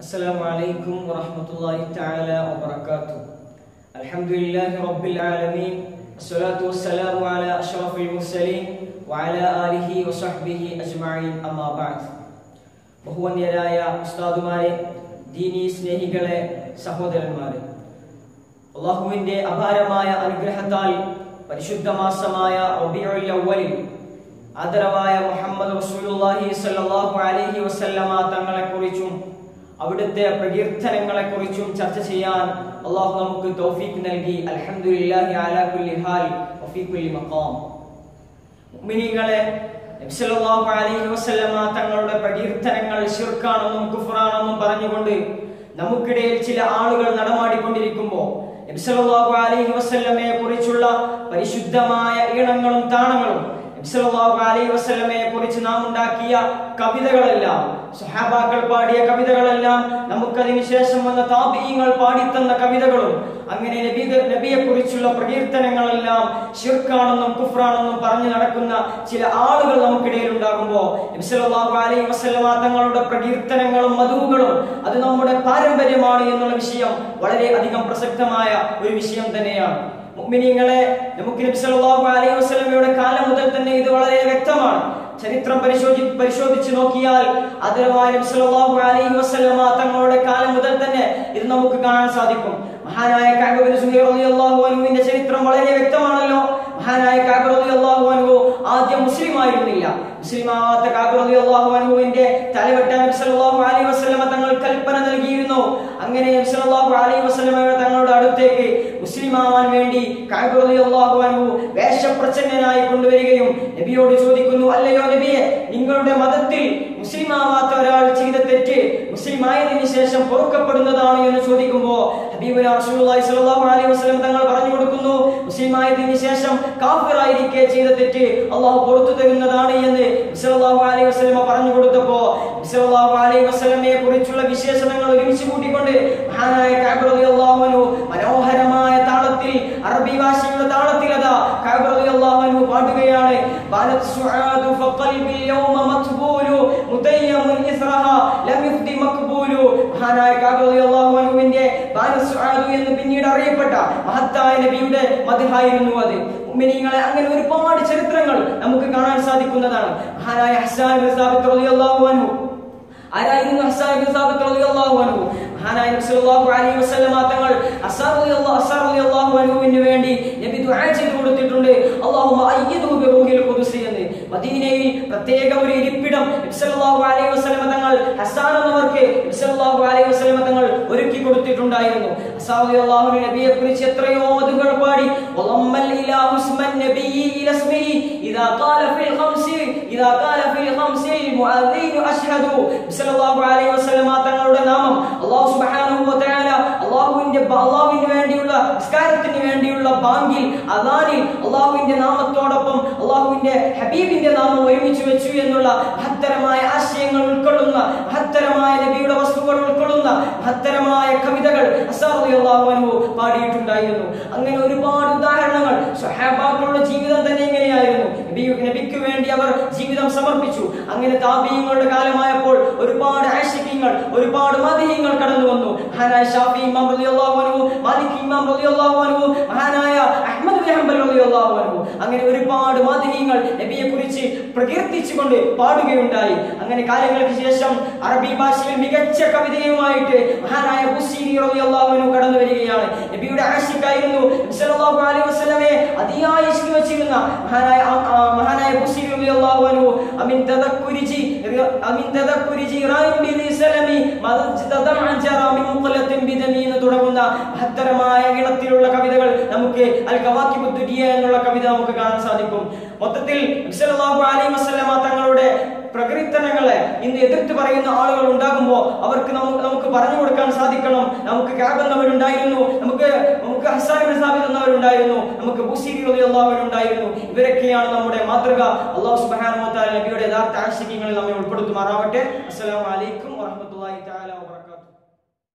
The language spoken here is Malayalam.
السلام عليكم ورحمة الله تعالى وبركاته الحمد لله رب العالمين الصلاة والسلام على أشرف المرسلين وعلى آله وصحبه أجمعين أما بعد ബഹുവന്യരായ ഉസ്താദുമാരെ ദീനീ സ്നേഹികളെ സഹോദരന്മാരെ അള്ളാഹുവിന്റെ അപാരമായ അനുഗ്രഹത്താൽ പരിശുദ്ധ മാസമായ റബീഉൽ അവ്വലിൽ ആദരവായ മുഹമ്മദ് റസൂലുള്ളാഹി സ്വല്ലല്ലാഹു അലൈഹി വസല്ലമ തങ്ങളെ കുറിച്ചും അവിടുത്തെ പ്രകീർത്തനങ്ങളെ കുറിച്ചും ചർച്ച ചെയ്യാൻ അള്ളാഹു നമുക്ക് തൗഫീഖ് നൽകി അൽഹംദുലില്ലാഹി അലാ കുല്ലി ഹാൽ വഫീ കുല്ലി മഖാം മുഅ്മിനീങ്ങളെ നബി സല്ലല്ലാഹു അലൈഹി വസല്ലമ തങ്ങളുടെ പ്രകീർത്തനങ്ങൾ ശിർക്കാണെന്നും കുഫറാണെന്നും പറഞ്ഞുകൊണ്ട് നമുക്കിടയിൽ ചില ആളുകൾ നടമാടിക്കൊണ്ടിരിക്കുമ്പോൾ നബി സല്ലല്ലാഹു അലൈഹി വസല്ലമയെ കുറിച്ചുള്ള പരിശുദ്ധമായ ഈണങ്ങളും താളങ്ങളും നബി സല്ലല്ലാഹു അലൈഹി വസല്ലമയെ കുറിച്ച് നാം ഉണ്ടാക്കിയ കവിതകളെല്ലാം സഹാബാക്കൾ പാടിയ കവിതകളെല്ലാം നമുക്കതിന് ശേഷം വന്ന താപീയങ്ങൾ പാടിത്തന്ന കവിതകളും അങ്ങനെ നബി നബിയെ കുറിച്ചുള്ള പ്രകീർത്തനങ്ങളെല്ലാം ഷിർക്കാണെന്നും കുഫ്രാണെന്നും പറഞ്ഞു നടക്കുന്ന ചില ആളുകൾ നമുക്കിടയിൽ ഉണ്ടാകുമ്പോൾ നബി സല്ലല്ലാഹു അലൈഹി വസല്ലമ തങ്ങളുടെ പ്രകീർത്തനങ്ങളും മധുവുകളും അത് നമ്മുടെ പാരമ്പര്യമാണ് എന്നുള്ള വിഷയം വളരെ അധികം പ്രസക്തമായ ഒരു വിഷയം തന്നെയാണ് മുഅ്മിനീങ്ങളെ നമുക്ക് നബി സല്ലല്ലാഹു അലൈഹി വസല്ലമയുടെ കാലം മുതൽ തന്നെ ഇത് വളരെ വ്യക്തമാണ് ചരിത്രം പരിശോധി പരിശോധിച്ച് നോക്കിയാൽ ആദരവായ നബി സല്ലല്ലാഹു അലൈഹി വസല്ലമ തങ്ങളുടെ കാലം മുതൽ തന്നെ ഇത് നമുക്ക് കാണാൻ സാധിക്കും മഹാനായ കഅബ് ബിൻ സുഹൈർ റളിയല്ലാഹു അൻഹുവിന്റെ ചരിത്രം വളരെ വ്യക്തമാണല്ലോ മഹാനായ കഅബ് റളിയല്ലാഹു അൻഹു ആദ്യം മുസ്ലിം ആയിരുന്നില്ല മുസ്ലിം ആവാത്ത കഅബ് റളിയല്ലാഹു അൻഹുവിന്റെ തലവെട്ടാൻ നബി സല്ലല്ലാഹു അലൈഹി വസല്ലമ തങ്ങൾ കൽപ്പന നൽകിയിരുന്നു അങ്ങനെ നബി സല്ലല്ലാഹു അലൈഹി വസല്ലമ തങ്ങളുടെ അടുത്തേക്ക് മുസ്ലിം ആവാൻ വേണ്ടി കഅബ് റളിയല്ലാഹു അൻഹു വേഷപ്രച്ഛന്നനായി കൊണ്ടുവരികയും നബിയോട് ചോദിക്കുന്നു അല്ലയോ നബിയെ നിങ്ങളുടെ മതത്തിൽ മുസ്ലിം ആവാത്ത ഒരാൾ ചെയ്ത തെറ്റ് മുസ്ലിം ആയതിനു ശേഷം പൊറുക്കപ്പെടുന്നതാണ് എന്ന് ചോദിക്കുമ്പോൾ ഹബീബുന റസൂലുള്ളാഹി സ്വല്ലല്ലാഹു അലൈഹി വസല്ലം തങ്ങൾ പറഞ്ഞു കൊടുക്കുന്നു മുസ്ലിം ആയതിനു ശേഷം കാഫിറായിരിക്കെ ചെയ്ത തെറ്റ് അള്ളാഹു പുറത്തു തരുന്നതാണ് എന്ന് സല്ലല്ലാഹു അലൈഹി വസല്ലം പറഞ്ഞു കൊടുത്തപ്പോൾ സല്ലല്ലാഹു അലൈഹി വസല്ലമയെ കുറിച്ചുള്ള വിശേഷണങ്ങൾ ഒരുമിച്ച് കൂട്ടിക്കൊണ്ട് മഹാനായ കഅബ് റളിയല്ലാഹു അൻഹു മനോഹരമായ താളത്തിൽ അറബി ഭാഷയുടെ താളത്തിൽ അതാ കഅബ് റളിയല്ലാഹു അൻഹു പാടുകയാണ് ബാലത് സുആദു ഫഖൽബി യൗമ മത്ബൂലു മുതയ്യമുൻ ഇസ്റഹ ലം യുഫ്തി മഖ്ബൂലു മഹാനായ കഅബ് റളിയല്ലാഹു അൻഹുവിന്റെ ബാലത് സുആദു എന്ന് പിന്നീട് അറിയപ്പെട്ട മഹത്തായ നബിയുടെ മദ്ഹായിരുന്നു അത് മുഅ്മിനീങ്ങളെ അങ്ങനെ ഒരുപാട് ചരിത്രങ്ങൾ നമുക്ക് കാണാൻ സാധിക്കുന്നതാണ് മഹാനായ ഹസ്സാൻ ബിൻ സാബിത്ത് റളിയല്ലാഹു അൻഹു ആരായിരുന്നു ഹസ്സാൻ ബിൻ സാബിത്ത് റളിയല്ലാഹു അൻഹു മഹാനായ നബി സല്ലല്ലാഹു അലൈഹി വസല്ലമ തങ്ങൾ അസ്സാർ റളിയല്ലാഹു അസ്സാർ റളിയല്ലാഹു അൻഹുവിന് വേണ്ടി നബി ദുആ ചെയ്തു കൊടുത്തിട്ടുണ്ട് അല്ലാഹുമ്മ അയ്യിദു ബി റൂഹിൽ ഖുദ്സ് എന്ന് മദീനയിൽ പ്രത്യേക ഒരു ഇരിപ്പിടം നബി സല്ലല്ലാഹു അലൈഹി വസല്ലമ തങ്ങൾ ഹസ്സാൻ എന്നവർക്ക് നബി സല്ലല്ലാഹു അലൈഹി വസല്ലമ തങ്ങൾ ഒരുക്കി കൊടുത്തിട്ടുണ്ടായിരുന്നു ഹസ്സാൻ റളിയല്ലാഹു അൻഹു നബിയെ കുറിച്ച് എത്രയോ മധുകൾ പാടി വലമ്മൽ ഇലാഹു ഇസ്മൻ നബിയി ഇല ഇസ്മിഹി ഇദാ ഖാല ഫിൽ ഖംസി ഇദാ ഖാല ഫിൽ ഖംസി മുഅദ്ദീൻ അഷ്ഹദു സല്ലല്ലാഹു അലൈഹി വസല്ലമ തങ്ങളുടെ നാമം അല്ലാഹു സുബ്ഹാനഹു വ തആല അല്ലാഹുവിന്റെ അല്ലാഹുവിന് വേണ്ടിയുള്ള നിസ്കാരത്തിന് വേണ്ടിയുള്ള ബാങ്കിൽ അദാനിൽ അല്ലാഹുവിന്റെ നാമത്തോടൊപ്പം അല്ലാഹുവിന്റെ ഹബീബിന്റെ നാമം ഒരുമിച്ച് വെച്ചു എന്നുള്ള മഹത്തരമായ ആശയങ്ങൾ ഉൾക്കൊള്ളുന്ന മഹത്തരമായ നബിയുടെ വസ്തുക്കൾ ഉൾക്കൊള്ളുന്ന മഹത്തരമായ കവിതകൾ അസ്സാർ റളിയല്ലാഹു അൻഹു പാടിയിട്ടുണ്ടായിരുന്നു അങ്ങനെ ഒരുപാട് ഉദാഹരണങ്ങൾ സ്വഹാബാക്കളുടെ ജീവിതം തന്നെ എങ്ങനെയായിരുന്നു നബി നബിക്ക് വേണ്ടി അവർ ജീവിതം സമർപ്പിച്ചു അങ്ങനെ താപീയങ്ങളുടെ കാലമായപ്പോൾ ഒരുപാട് ആശിക്യങ്ങൾ ഒരുപാട് മദീയങ്ങൾ കടന്നു വന്നു മഹാനായ ഷാഫി ഇമാം റളിയല്ലാഹു അൻഹു മാലിക് ഇമാം റളിയല്ലാഹു അൻഹു മഹാനായ അഹ്മദ് ബിൻ ഹംബൽ റളിയല്ലാഹു അൻഹു അങ്ങനെ ഒരുപാട് മദീയങ്ങൾ നബിയെ കുറിച്ച് പ്രകീർത്തിച്ചുകൊണ്ട് പാടുകയുണ്ടായി അങ്ങനെ കാലങ്ങൾക്ക് ശേഷം അറബി ഭാഷയിൽ മികച്ച കവിതയുമായിട്ട് മഹാനായ ബുസീരി റളിയല്ലാഹു അൻഹു കടന്നു വരികയാണ് നബിയുടെ ആശിക്കായിരുന്നു നബി സല്ലല്ലാഹു അലൈഹി വസല്ലമയെ അതിയായി ഇഷ്ടം വെച്ചിരുന്ന മഹാനായ മഹാനായ ബുസീരി റളിയല്ലാഹു അൻഹു അമിൻ തദക്കുരിജി അമിൻ തദക്കുരിജി റായിം ബിദി സലമി മദജദം അൻജറ മിൻ മുഖലത്തിൻ ബിദമി എന്ന് തുടങ്ങുന്ന മഹത്തരമായ ഇണത്തിലുള്ള കവിതകൾ നമുക്ക് അൽ കവാക്കിബു ദുനിയ എന്നുള്ള കവിത നമുക്ക് കാണാൻ സാധിക്കും മൊത്തത്തിൽ നബി സല്ലല്ലാഹു അലൈഹി വസല്ലമ തങ്ങളുടെ പ്രകീർത്തനങ്ങളെ ഇന്ന് എതിർത്ത് പറയുന്ന ആളുകൾ ഉണ്ടാകുമ്പോൾ അവർക്ക് നമുക്ക് നമുക്ക് പറഞ്ഞു കൊടുക്കാൻ സാധിക്കണം നമുക്ക് കാബ് എന്നവരുണ്ടായിരുന്നു നമുക്ക് നമുക്ക് ഹസാൻ ബിൻ സാബിത് എന്നവരുണ്ടായിരുന്നു നമുക്ക് ബുസീരി റളിയല്ലാഹുവിനുണ്ടായിരുന്നു ഇവരൊക്കെയാണ് നമ്മുടെ മാതൃക അല്ലാഹു സുബ്ഹാനഹു വ തആല നബിയുടെ യഥാർത്ഥ ആശിക്യങ്ങളിൽ നമ്മെ ഉൾപ്പെടുത്തുമാറാവട്ടെ അസ്സലാമു അലൈക്കും